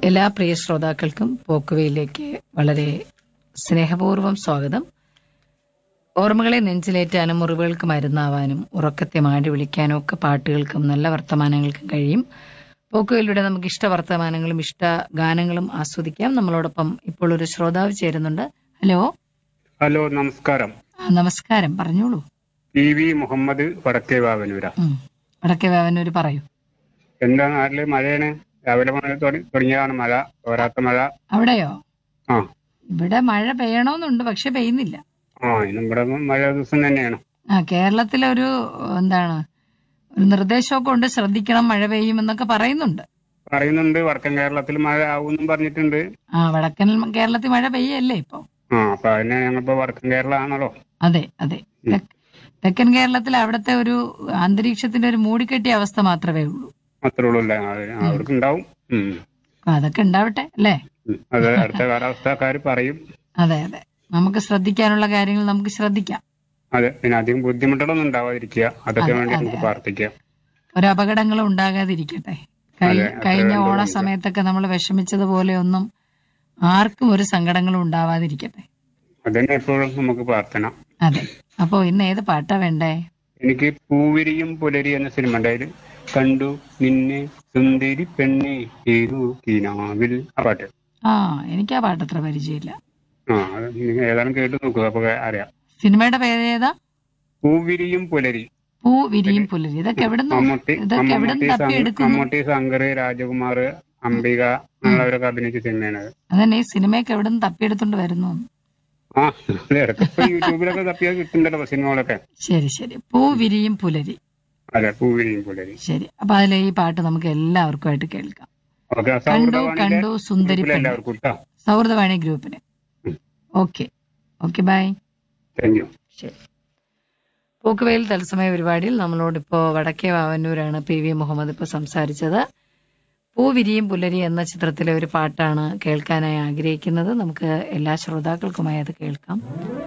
എല്ലാ പ്രിയ ശ്രോതാക്കൾക്കും പോക്കുവയിലേക്ക് വളരെ സ്നേഹപൂർവ്വം സ്വാഗതം ഓർമ്മകളെ നെഞ്ചിലേറ്റാനും മുറിവുകൾക്ക് മരുന്നാവാനും ഉറക്കത്തെ മാടി വിളിക്കാനും ഒക്കെ പാട്ടുകൾക്കും നല്ല വർത്തമാനങ്ങൾക്കും കഴിയും പോക്കുവയിലൂടെ നമുക്ക് ഇഷ്ട വർത്തമാനങ്ങളും ഇഷ്ട ഗാനങ്ങളും ആസ്വദിക്കാം നമ്മളോടൊപ്പം ഇപ്പോൾ ഒരു ശ്രോതാവ് ചേരുന്നുണ്ട് ഹലോ ഹലോ നമസ്കാരം ആ, നമസ്കാരം പറഞ്ഞോളൂ പി വി മുഹമ്മദ് വടക്കേ വാവനൂര ഉം. വടക്കേ വേവനൂര് പറയൂ എന്താ നാട്ടില് മഴയാണ് രാവിലെ മുതൽ തുട- തുടങ്ങിയതാണ് മഴ തോരാത്ത മഴ അവിടെയോ ആ ഇവിടെ മഴ പെയ്യണമെന്നുണ്ട് പക്ഷെ പെയ്യുന്നില്ല ആ ഇന്ന് ഇവിടെ മഴ ദിവസം തന്നെയാണ് ആ കേരളത്തിലൊരു എന്താണ് ഒരു നിർദ്ദേശമൊക്കെ ഉണ്ട് ശ്രദ്ധിക്കണം മഴ പെയ്യുമെന്നൊക്കെ പറയുന്നുണ്ട് പറയുന്നുണ്ട് വടക്കൻ കേരളത്തിൽ മഴ ആവുമെന്നും പറഞ്ഞിട്ടുണ്ട് ആ വടക്കൻ കേരളത്തിൽ മഴ പെയ്യല്ലേ ഇപ്പൊ ആ അപ്പൊ അതിനെ ഞങ്ങളിപ്പോ വടക്കൻ കേരള ആണല്ലോ അതെ അതെ തെക്ക്- തെക്കൻ കേരളത്തിൽ അവിടുത്തെ ഒരു അന്തരീക്ഷത്തിന്റെ ഒരു മൂടിക്കെട്ടിയ അവസ്ഥ മാത്രമേ ഉള്ളൂ അത്രേ ഉള്ളൂ അല്ലേ അത് അവർക്ക് ഉണ്ടാവും ഉം. അപ്പൊ അതൊക്കെ ഉണ്ടാവട്ടെ അല്ലേ ഉം. അത് അടുത്ത കാലാവസ്ഥക്കാർ പറയും അതെ അതെ നമുക്ക് ശ്രദ്ധിക്കാനുള്ള കാര്യങ്ങൾ നമുക്ക് ശ്രദ്ധിക്കാം അതെ പിന്നെ അധികം ബുദ്ധിമുട്ടുകളൊന്നും ഉണ്ടാവാതിരിക്കുക അതൊക്കെ അതെ, വേണ്ടി അതെ, നമുക്ക് അതെ. പ്രാർത്ഥിക്കാം ഒരു അപകടങ്ങളും ഉണ്ടാകാതിരിക്കട്ടെ കഴി- അതെ, അത്രേ കഴിഞ്ഞ വേണ്ടൂ ഓണ നമുക്ക്. സമയത്തൊക്കെ നമ്മൾ വിഷമിച്ചതുപോലെ ഒന്നും ആർക്കും ഒരു സങ്കടങ്ങളും ഉണ്ടാവാതിരിക്കട്ടെ അതന്നെ എപ്പോഴും നമുക്ക് പ്രാർത്ഥന അതെ അപ്പോ ഇന്ന് ഏത് പാട്ടാ വേണ്ടേ എനിക്ക് പൂവിരിയും പുലരി എന്ന സിനിമ ഉണ്ടായത് കണ്ടു നിന്നെ സുന്ദരി പെണ്ണെ ഏതു കിനാവിൽ ആ പാട്ട് ആ എനിക്ക് ആ പാട്ട് അത്ര പരിചയമില്ല ആ അത് നിങ്ങൾ ഏതായാലും കേട്ട് നോക്കുക അപ്പൊ അറിയാം സിനിമയുടെ പേര് ഏതാ പൂവിരിയും പുലരി പൂ വിരിയും പുലരി ഇതൊക്കെ എവിടുന്ന് മമ്മൂട്ടി ഇതൊക്കെ എവിടുന്ന് മമ്മൂട്ടി തപ്പി സം- എടുക്കുന്നു മമ്മൂട്ടി ശങ്കർ രാജകുമാർ അംബിക അങ്ങനെയുള്ളവരൊക്കെ അഭിനയിച്ച സിനിമയാണ് അത്. അതന്നെ ഈ സിനിമയൊക്കെ എവിടുന്ന് തപ്പിയെടുത്തോണ്ട് വരുന്നു ആ അത് ഇടയ്ക്ക് ഇപ്പൊ യൂട്യൂബിലൊക്കെ തപ്പിയാൽ കിട്ടുന്നുണ്ടല്ലോ സിനിമകളൊക്കെ ശരി ശരി പൂ വിരിയും പുലരി അതെ പൂവിരിയും പുലരി ശരി അപ്പൊ അതിലെ ഈ പാട്ട് നമുക്ക് എല്ലാവർക്കുമായിട്ട് കേൾക്കാം ഓക്കെ കണ്ടു സൗഹൃദവാണിയിലെ കണ്ടു സുന്ദരി ഗ്രൂപ്പിലെ പെണ്ണ് എല്ലാവർക്കും കേട്ടോ സൗഹൃദവാണി ഗ്രൂപ്പിന് ഉം. Okay okay bye thank you ശരി പോക്കുവെയിൽ തത്സമയ പരിപാടിയിൽ നമ്മളോടിപ്പോ വടക്കേ വാവന്നൂരാണ് പി വി മുഹമ്മദ് ഇപ്പൊ സംസാരിച്ചത് പൂവിരിയും പുലരി എന്ന ചിത്രത്തിലെ ഒരു പാട്ടാണ് കേൾക്കാനായി ആഗ്രഹിക്കുന്നത് നമുക്ക് എല്ലാ ശ്രോതാക്കൾക്കുമായി അത് കേൾക്കാം